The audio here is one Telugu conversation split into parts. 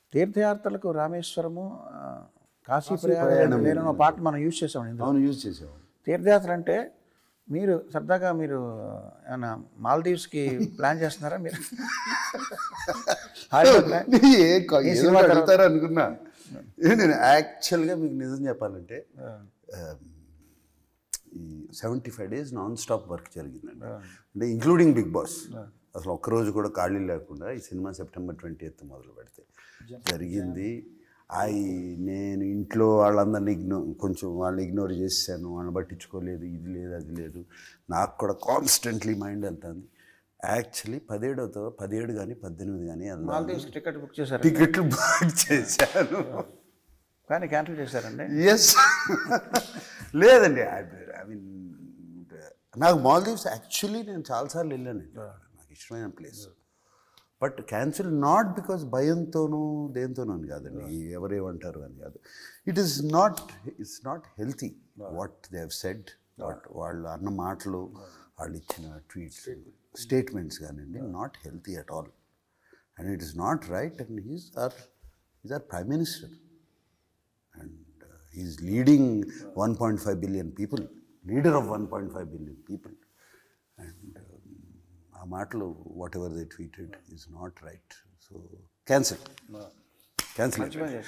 తీర్థయాత్రలకు రామేశ్వరము ఆ, కాశీ ప్రయాణం నేను పాట మనం యూజ్ చేసాం ఇందులో అవును యూజ్ చేసాము తీర్థయాత్ర అంటే మీరు సరదాగా మీరు ఏమన్నా మాల్దీవ్స్కి ప్లాన్ చేస్తున్నారా మీరు హాయిగా ప్లాన్- ఏ క- ఏదో సినిమా తర్వాత- అడుగుతారు అనుకున్నా ఏ నేను యాక్చువల్గా మీకు నిజం చెప్పాలంటే ఆ, ఈ seventy five days non stop work జరిగిందండి అంటే ఇంక్లూడింగ్ బిగ్ బాస్ అసలు ఒక్కరోజు కూడా ఖాళీ లేకుండా ఈ సినిమా సెప్టెంబర్ ట్వంటీ ఎయిత్ మొదలు పెడితే జరిగింది ఐ నేను ఇంట్లో వాళ్ళందరినీ ఇగ్నో కొంచెం వాళ్ళని ఇగ్నోర్ చేశాను వాళ్ళని పట్టించుకోలేదు ఇది లేదు అది లేదు నాకు కూడా కాన్స్టెంట్లీ మైండ్ వెళ్తుంది యాక్చువల్లీ పదిహేడుతో పదిహేడు కానీ పద్దెనిమిది కానీ వెళ్దాం మాల్దీవ్స్కి టికెట్ బుక్ చేశారు టికెట్లు బుక్ చేశాను కానీ క్యాన్సిల్ చేశారండి ఎస్ లేదండి ఐ మీన్ నాకు మాల్దీవ్స్ యాక్చువల్లీ నేను చాలాసార్లు వెళ్ళాను నాకు ఇష్టమైన place but cancel not because భయంతోనూ దేంతోనూ అని కాదండి ఎవరేమంటారు అని కాదు it is not it's not healthy what they have said what వాళ్ళు అన్న మాటలు వాళ్ళు ఇచ్చిన ట్వీట్స్ స్టేట్మెంట్స్ కానివ్వండి not healthy at all and it is not right and he's are is are prime minister and uh, he's leading 1.5 billion people, leader of 1.5 billion people. And um, ఆ మాటలు whatever they tweeted is not right so cancel cancel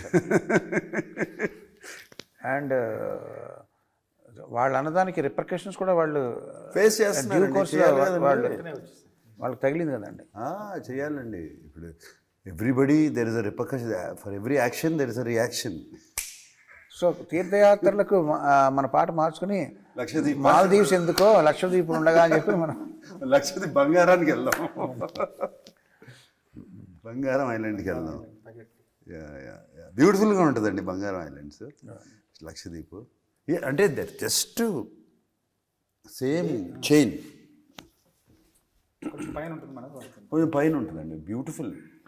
and వాళ్ళ అన్నదానికి రిపర్కషన్స్ కూడా వాళ్ళు ఫేస్ డ్యూ చేస్తున్నారు కోర్స్లో వాళ్ళు వాళ్ళకి తగిలింది కదండి చేయాలండి ఇప్పుడు everybody there is a repercussion for every action there is a reaction so తీర్థయాత్రలకు మ- ఆ, మన పాట మార్చుకుని లక్షదీప్ మాల్దీవ్స్ ఎందుకో లక్షద్వీపులు ఉండగా అని చెప్పి మనం లక్షదీప్ బంగారానికి వెళ్దాం బంగారం ఐలాండ్కి వెళ్దాం బ్యూటిఫుల్గా ఉంటుందండి బంగారం ఐలాండ్స్ లక్షదీప్ ఏ- అంటే దట్ జస్ట్ సేమ్ చైన్ కొంచెం పైన ఉంటుంది మనకు కొంచెం పైన ఉంటుందండి బ్యూటిఫుల్